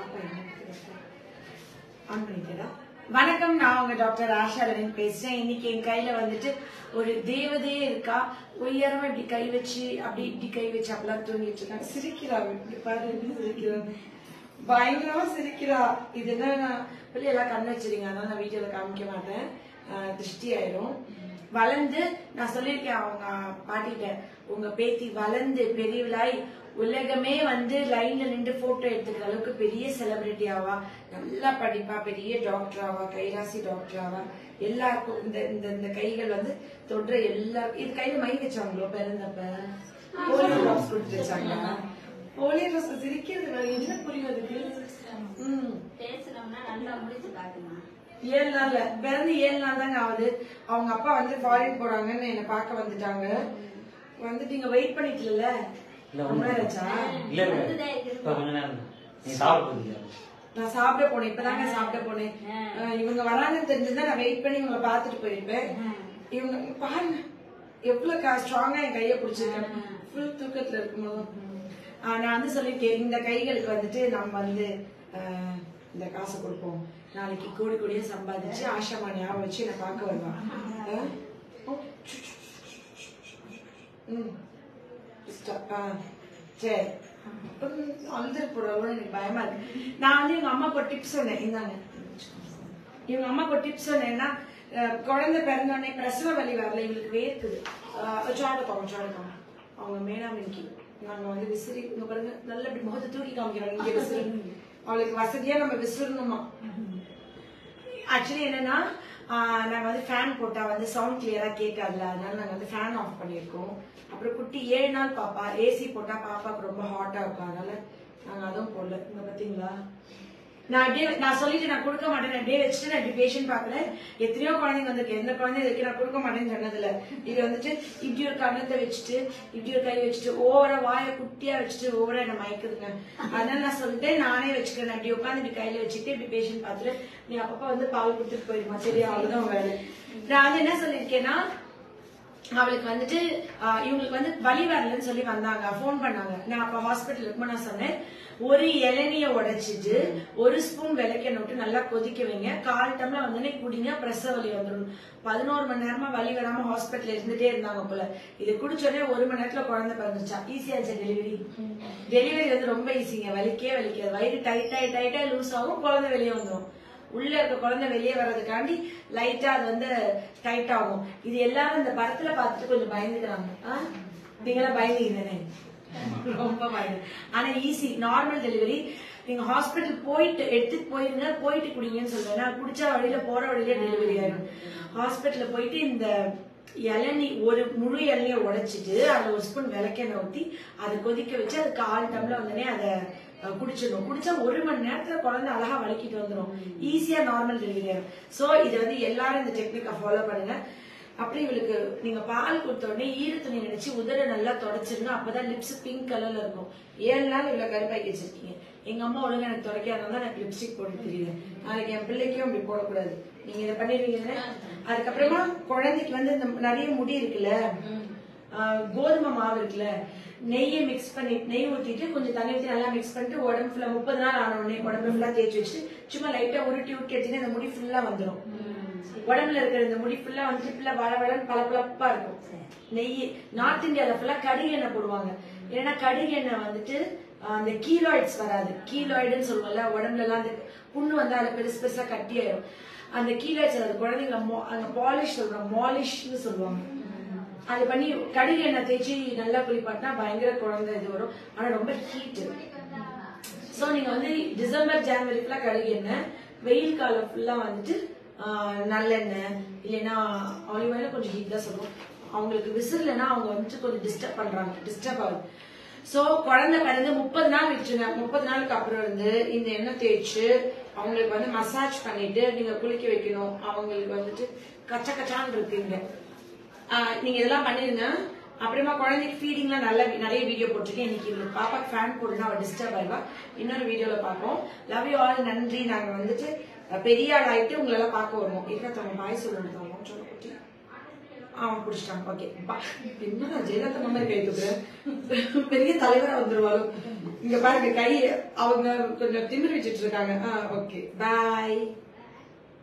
பாப்பா என்ன ஆன் பண்ணிட்டா வணக்கம் நான் உங்க டாக்டர் ஆஷா ரவீன் பேசுறேன் இன்னைக்கு என் கையில வந்துட்டு ஒரு தேவதையே இருக்கா உயரமா இப்படி கை வச்சு அப்படி இப்படி கை வச்சு அப்படிலாம் தூங்கிட்டு இருக்காங்க சிரிக்கிறா இப்படி பாரு எப்படி சிரிக்கிறா பயங்கரமா சிரிக்கிறா இது என்ன வெளியே எல்லாம் கண் வச்சிருங்க அதனால நான் வீட்டுல காமிக்க மாட்டேன் ஆஹ் திருஷ்டி ஆயிரும் வளர்ந்து நான் சொல்லியிருக்கேன் அவங்க பாட்டிட்ட உங்க பேத்தி வளர்ந்து பெரியவளாய் உலகமே வந்து லைன்ல நின்று போட்டோ எடுத்துக்கிற அளவுக்கு பெரிய செலிபிரிட்டி ஆவா நல்லா படிப்பா பெரிய டாக்டர் ஆவா கைராசி டாக்டர் ஆவா எல்லாருக்கும் இந்த இந்த இந்த கைகள் வந்து தொடுற எல்லாருக்கும் இது கையில மை வச்சாங்களோ பிறந்தப்ப போலியோ ட்ராப்ஸ் கொடுத்து வச்சாங்களா போலியோ ட்ராப்ஸ் சிரிக்கிறது வேற என்ன புரியும் அதுக்கு ம் பேசணும்னா நல்லா முடிச்சு காட்டுமா ஏழு நாள்ல பிறந்து ஏழு நாள் தாங்க ஆகுது அவங்க அப்பா வந்து ஃபாரின் போறாங்கன்னு என்ன பார்க்க வந்துட்டாங்க வந்துட்டு இங்க வெயிட் பண்ணிக்கல இல்ல, ரொம்ப நேரம் ஆச்சா இல்ல இல்ல இப்ப கொஞ்ச நேரம் தான். நீ சாப்பிட போறீங்க நான் சாப்பிட போனேன் இப்பதாங்க சாப்பிட போனேன் அஹ் இவங்க வராங்கன்னு தெரிஞ்சிருந்தா நான் வெயிட் பண்ணி இவங்களை பார்த்துட்டு போயிருப்பேன் இவங்க பாருங்க எவ்வளவு ஸ்ட்ராங்கா என் கையை பிடிச்சிருக்கேன் ஃபுல் தூக்கத்துல இருக்கும்போது ஆஹ் நான் வந்து சொல்லிட்டேன் இந்த கைகளுக்கு வந்துட்டு நம்ம வந்து ஆஹ் இந்த காசை கொடுப்போம் நாளைக்கு கோடி கோடியா சம்பாதிச்சு ஆஷாமா ஞாபகம் வச்சு என்னை பார்க்க வருவான் ஆஹ் ஓ, ம் Stop. ஆ, சரி அழுது போடுறவங்க எனக்கு பயமா இருக்கு நான் வந்து இவங்க அம்மாக்கு ஒரு டிப்ஸ் சொன்னேன் இந்தாங்க இவங்க அம்மாக்கு ஒரு டிப்ஸ் சொன்னேன்னா அஹ், குழந்தை பிறந்த உடனே பிரசவ வலி வரல இவங்களுக்கு வேர்க்குது சாடப்பாங்க சாடப்பாங்க அவங்க மேனாமினிக்கு நாங்க வந்து விசிறி இங்க பாருங்க நல்ல இப்படி முகத்தை தூக்கி காமிக்கிறாங்க இங்க விசிறி அவளுக்கு வசதியா நம்ம விசிறணுமா ஆக்சுவலி என்னன்னா ஆஹ் நாங்க வந்து ஃபேன் போட்டா வந்து சவுண்ட் கிளியரா கேட்காதுல அதனால நாங்க வந்து ஃபேன் ஆஃப் பண்ணிருக்கோம் அப்புறம் குட்டி ஏழு நாள் பாப்பா ஏசி போட்டா பாப்பாக்கு ரொம்ப ஹாட்டா இருக்கும் அதனால நாங்க அதுவும் போடல இங்க பாத்தீங்களா நான் அப்படியே நான் சொல்லிட்டு நான் கொடுக்க மாட்டேன் நான் அப்படியே வச்சுட்டு நான் இப்படி பேஷண்ட் பாக்குறேன் எத்தனையோ குழந்தைங்க வந்திருக்கு எந்த குழந்தைங்க இருக்கு நான் கொடுக்க மாட்டேன்னு சொன்னதுல இது வந்துட்டு இப்படி ஒரு கண்ணத்தை வச்சுட்டு இப்படி ஒரு கை வச்சுட்டு ஓவரா வாயை குட்டியா வச்சுட்டு ஓவரா என்ன மயக்குதுங்க அதனால நான் சொல்லிட்டேன் நானே வச்சுக்கிறேன் நான் இப்படி உட்காந்து இப்படி கையில வச்சுட்டு இப்படி பேஷண்ட் பார்த்துட்டு நீ அப்பப்ப வந்து பால் கொடுத்துட்டு போயிருமா சரியா அவ்வளவுதான் வேலை நான் வந்து என்ன சொல்லியிருக்கேன்னா அவளுக்கு வந்துட்டு ஆஹ், இவங்களுக்கு வந்து வலி வரலன்னு சொல்லி வந்தாங்க ஃபோன் பண்ணாங்க நான் அப்ப ஹாஸ்பிட்டல் இருக்கும்போது நான் சொன்னேன் ஒரு இளநிய உடைச்சிட்டு ஒரு ஸ்பூன் விளக்கெண்ணெய் விட்டு நல்லா கொதிக்க வைங்க கால் டம்ளர் வந்தோடனே குடிங்க பிரசவ வலி வந்துடும் பதினோரு மணி நேரமா வலி வராம ஹாஸ்பிட்டல் இருந்துட்டே இருந்தாங்க போல இது குடிச்சோடனே ஒரு மணி நேரத்துல குழந்தை பிறந்துச்சா ஈஸியா இருந்துச்சு டெலிவரி டெலிவரி வந்து ரொம்ப ஈஸிங்க வலிக்கே வலிக்காது வயிறு டைட் டைட் டைட்டா லூஸ் ஆகும் குழந்தை வெளியே வந்துடும் உள்ள இருக்க குழந்தை வெளியே வர்றதுக்காண்டி லைட்டா அது வந்து டைட் ஆகும் இது எல்லாரும் இந்த படத்துல பார்த்துட்டு கொஞ்சம் பயந்துக்கிறாங்க ஆ? நீங்களாம் பயந்துக்கிறேனே ரொம்ப பயந்து ஆனா ஈஸி நார்மல் டெலிவரி நீங்க ஹாஸ்பிட்டல் போயிட்டு எடுத்துட்டு போயிருங்க போயிட்டு குடிங்கன்னு சொல்றேன் நான் குடிச்சா வழியில போற வழியில டெலிவரி ஆயிடும் ஹாஸ்பிட்டல்ல போயிட்டு இந்த இளநீ ஒரு முழு இளநிய உடைச்சிட்டு அதுல ஒரு ஸ்பூன் விளக்கெண்ணெய் ஊத்தி அதை கொதிக்க வச்சு அது கால் டம்ளர் வந்தோடனே அதை அஹ், குடிச்சிடணும் குடிச்சா ஒரு மணி நேரத்துல குழந்தை அழகா வலிக்கிட்டு வந்துடும் ஈஸியா நார்மல் டெலிவரி ஆகும் சோ இது வந்து எல்லாரும் இந்த டெக்னிக்கை ஃபாலோ பண்ணுங்க அப்படி இவளுக்கு நீங்க பால் கொடுத்த உடனே ஈர துணி நினைச்சு உதட நல்லா தொடச்சிருங்க அப்பதான் லிப்ஸ் பிங்க் கலர்ல இருக்கும் ஏழு நாள் இவ்வளவு கருப்பாக்கி வச்சிருக்கீங்க எங்க அம்மா ஒழுங்கா எனக்கு தொடக்காதனால தான் எனக்கு லிப்ஸ்டிக் போட்டு தெரியுது நாளைக்கு என் பிள்ளைக்கும் அப்படி போடக்கூடாது நீங்க இதை பண்ணிடுவீங்க அதுக்கப்புறமா குழந்தைக்கு வந்து இந்த நிறைய முடி இருக்குல்ல ஆஹ் கோதுமை மாவு இருக்குல்ல நெய்யை மிக்ஸ் பண்ணி நெய் ஊத்திட்டு கொஞ்சம் தண்ணி ஊத்தி நல்லா மிக்ஸ் பண்ணிட்டு உடம்பு ஃபுல்லா முப்பது நாள் ஆன உடனே உடம்பு ஃபுல்லா தேய்ச்சி வச்சுட்டு சும்மா லைட்டா உருட்டி உருட்டி எடுத்தீங்கன்னா அந்த முடி ஃபுல்லா வந்துடும் உடம்புல இருக்கிற இந்த முடி ஃபுல்லா வந்துட்டு ஃபுல்லா வள வளன்னு பளபளப்பா இருக்கும் நெய் நார்த் இந்தியால ஃபுல்லா கடுகு எண்ணெய் போடுவாங்க ஏன்னா கடுகு எண்ணெய் வந்துட்டு ஆஹ், அந்த கீலாய்ட்ஸ் வராது கீலாய்டுன்னு சொல்லுவோம்ல உடம்புல எல்லாம் அந்த புண்ணு வந்து அதுல பெருசு பெருசா கட்டியாயிரும் அந்த கீலாய்ட்ஸ் அது குழந்தைங்கள மோ- அங்க பாலிஷ் சொல்றோம் மாலிஷ்னு சொல்லுவாங்க அது பண்ணி கடுகு எண்ணெய் தேய்ச்சி நல்லா குளிப்பாட்டினா பயங்கர குழந்தை இது வரும் ஆனா ரொம்ப ஹீட் சோ நீங்க வந்து டிசம்பர் ஜனவரி ஃபுல்லா கடுகு எண்ணெய் வெயில் காலம் ஃபுல்லா வந்துட்டு ஆஹ், நல்லெண்ணெய் இல்லைன்னா ஆலிவ் ஆயில கொஞ்சம் ஹீட் தான் சொல்லுவோம் அவங்களுக்கு விசிறலைன்னா அவங்க வந்துட்டு கொஞ்சம் டிஸ்டர்ப் பண்றாங்க டிஸ்டர்ப் ஆகுது சோ குழந்தை பிறந்து முப்பது நாள் விட்டுருங்க முப்பது நாளுக்கு அப்புறம் வந்து இந்த எண்ணெய் தேய்ச்சு அவங்களுக்கு வந்து மசாஜ் பண்ணிட்டு நீங்க குளிக்க வைக்கணும் அவங்களுக்கு வந்துட்டு கச்ச கச்சான்னு இருக்குங்க ஆஹ் நீங்க இதெல்லாம் பண்ணிருங்க அப்புறமா குழந்தைக்கு ஃபீடிங்லாம் நல்ல நிறைய வீடியோ போட்டிருக்கேன் இன்னைக்கு இவளுக்கு பாப்பாக்கு ஃபேன் போடுனா அவள் டிஸ்டர்ப் ஆயிடுவா இன்னொரு வீடியோல பார்ப்போம் லவ் யூ ஆல் நன்றி நாங்க வந்துட்டு அஹ், பெரிய ஆள் ஆயிட்டு உங்களெல்லாம் பார்க்க வருவோம் இருக்கத்தவங்க பாய் சொல்லணும் சொல்ல குட்டி அவன் குடிச்சிட்டான் ஓகே என்னடா ஜெயலலிதா மாதிரி கை தூக்குறேன் பெரிய தலைவரா வந்துருவாங்க இங்க பாருங்க கை அவங்க கொஞ்சம் திமிர் வச்சிட்டு இருக்காங்க ஓகே பாய்